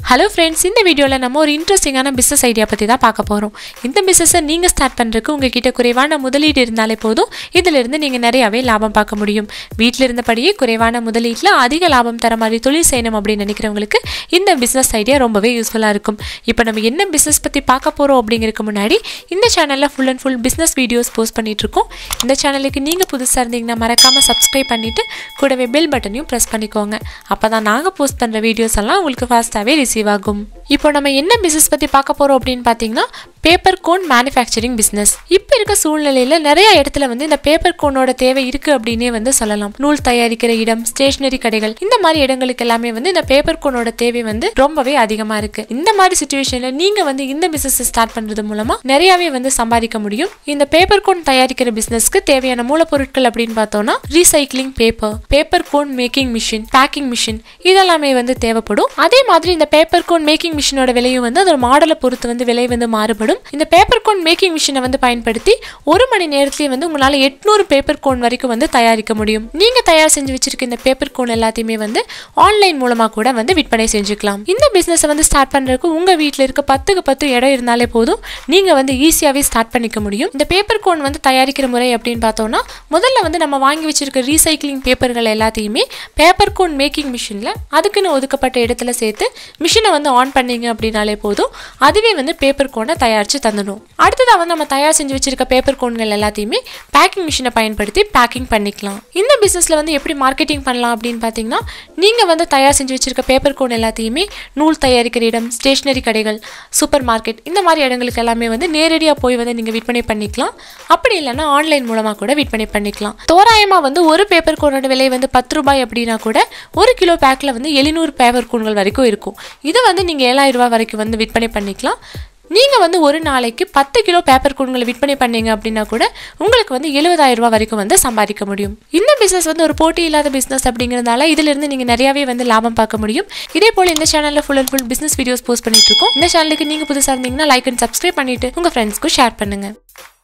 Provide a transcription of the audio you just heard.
hello friends இந்த வீடியோவில் நம்ம ஒரு இன்ட்ரெஸ்டிங்கான பிஸ்னஸ் ஐடியா பற்றி தான் பார்க்க போகிறோம் இந்த பிஸ்னஸை நீங்கள் ஸ்டார்ட் பண்ணுறதுக்கு உங்ககிட்ட குறைவான முதலீடு இருந்தாலே போதும் இதிலிருந்து நீங்கள் நிறையாவே லாபம் பார்க்க முடியும் வீட்டில் இருந்தபடியே குறைவான முதலீட்டில் அதிக லாபம் தர மாதிரி தொழில் செய்யணும் அப்படின்னு நினைக்கிறவங்களுக்கு இந்த பிஸ்னஸ் ஐடியா ரொம்பவே யூஸ்ஃபுல்லாக இருக்கும் இப்போ நம்ம என்ன பிஸ்னஸ் பற்றி பார்க்க போகிறோம் அப்படிங்கிறதுக்கு முன்னாடி இந்த சேனலில் full and full business videos post பண்ணிகிட்ருக்கோம் இந்த சேனலுக்கு நீங்கள் புதுசாக இருந்தீங்கன்னா மறக்காமல் சப்ஸ்கிரைப் பண்ணிவிட்டு கூடவே பெல் பட்டனையும் ப்ரெஸ் பண்ணிக்கோங்க அப்போ தான் நாங்கள் போஸ்ட் பண்ணுற வீடியோஸ் எல்லாம் உங்களுக்கு ஃபாஸ்ட்டாகவே ரிசீவ் ஆகும் இப்போ நம்ம என்ன பிஸ்னஸ் பற்றி பார்க்க போகிறோம் அப்படின்னு பார்த்தீங்கன்னா பேப்பர் கோன் மேனுஃபேக்சரிங் பிஸ்னஸ் இப்போ இருக்க சூழ்நிலையில் நிறைய இடத்துல வந்து இந்த பேப்பர் கோனோட தேவை இருக்குது அப்படின்னே வந்து சொல்லலாம் நூல் தயாரிக்கிற இடம் ஸ்டேஷனரி கடைகள் இந்த மாதிரி இடங்களுக்கு எல்லாமே வந்து இந்த பேப்பர் கோனோட தேவை வந்து ரொம்பவே அதிகமாக இருக்குது இந்த மாதிரி சுச்சுவேஷனில் நீங்கள் வந்து இந்த பிஸ்னஸ் ஸ்டார்ட் பண்ணுறது மூலமாக நிறையாவே வந்து சம்பாதிக்க முடியும் இந்த பேப்பர் கோன் தயாரிக்கிற பிஸ்னஸ்க்கு தேவையான மூலப்பொருட்கள் அப்படின்னு பார்த்தோம்னா recycling paper paper cone making machine packing machine இதெல்லாமே வந்து தேவைப்படும் அதே மாதிரி இந்த பேப்பர் கோன் மேக்கிங் மிஷினோட விலையும் வந்து அதோட மாடலை பொறுத்து வந்து விலை வந்து மாறுபடும் இந்த பேப்பர் கோன் மேக்கிங் மிஷினை வந்து பயன்படுத்தி ஒரு மணி நேரத்திலேயே வந்து உங்களால் எட்நூறு பேப்பர் கோன் வரைக்கும் வந்து தயாரிக்க முடியும் நீங்க தயார் செஞ்சு வச்சிருக்க இந்த பேப்பர் கோன் எல்லாத்தையுமே வந்து ஆன்லைன் மூலமா கூட வந்து விற்பனை செஞ்சுக்கலாம் இந்த பிசினஸை வந்து ஸ்டார்ட் பண்றதுக்கு உங்க வீட்டில் இருக்க பத்துக்கு பத்து இடம் இருந்தாலே போதும் நீங்க வந்து ஈஸியாவே ஸ்டார்ட் பண்ணிக்க முடியும் இந்த பேப்பர் கோன் வந்து தயாரிக்கிற முறை அப்படின்னு பார்த்தோம்னா முதல்ல வந்து நம்ம வாங்கி வச்சிருக்க ரீசைக்ளிங் பேப்பர்கள் எல்லாத்தையுமே பேப்பர் கோன் மேக்கிங் மிஷினில் அதுக்குன்னு ஒதுக்கப்பட்ட இடத்துல சேர்த்து மிஷினை வந்து ஆன் பண்ணீங்க அப்படின்னாலே போதும் அதுவே வந்து பேப்பர் கோனை தயாரித்து தந்துடும் அடுத்ததாக வந்து நம்ம தயார் செஞ்சு வச்சிருக்க பேப்பர் கோன்கள் எல்லாத்தையுமே பேக்கிங் மிஷினை பயன்படுத்தி பேக்கிங் பண்ணிக்கலாம் இந்த பிஸ்னஸில் வந்து எப்படி மார்க்கெட்டிங் பண்ணலாம் அப்படின்னு பார்த்தீங்கன்னா நீங்கள் வந்து தயார் செஞ்சு வச்சிருக்க பேப்பர் கோன் எல்லாத்தையுமே நூல் தயாரிக்கிற இடம் ஸ்டேஷனரி கடைகள் சூப்பர் மார்க்கெட் இந்த மாதிரி இடங்களுக்கு எல்லாமே வந்து நேரடியாக போய் வந்து நீங்கள் விற்பனை பண்ணிக்கலாம் அப்படி இல்லைன்னா ஆன்லைன் மூலமாக கூட விற்பனை பண்ணிக்கலாம் தோராயமாக வந்து ஒரு பேப்பர் கோனோட விலை வந்து பத்து ரூபாய் அப்படின்னா கூட ஒரு கிலோ பேக்கில் வந்து எழுநூறு பேப்பர் கோன்கள் வரைக்கும் இருக்கும் இதை வந்து நீங்கள் ஏழாயிரம் ரூபாய் வரைக்கும் வந்து விற்பனை பண்ணிக்கலாம் நீங்கள் வந்து ஒரு நாளைக்கு பத்து கிலோ பேப்பர் கூண்களை விற்பனை பண்ணீங்க அப்படின்னா கூட உங்களுக்கு வந்து எழுபதாயிரம் ரூபாய் வரைக்கும் வந்து சம்பாதிக்க முடியும் இந்த பிஸ்னஸ் வந்து ஒரு போட்டி இல்லாத பிஸ்னஸ் அப்படிங்கிறதுனால இதிலிருந்து நீங்கள் நிறையாவே வந்து லாபம் பார்க்க முடியும் இதே போல் இந்த சேனலில் full and full business videos post பண்ணிட்டு இருக்கோம் இந்த சேனலுக்கு நீங்கள் புதுசாக இருந்தீங்கன்னா லைக் அண்ட் சப்ஸ்கிரைப் பண்ணிட்டு உங்கள் ஃப்ரெண்ட்ஸ்க்கும் ஷேர் பண்ணுங்கள்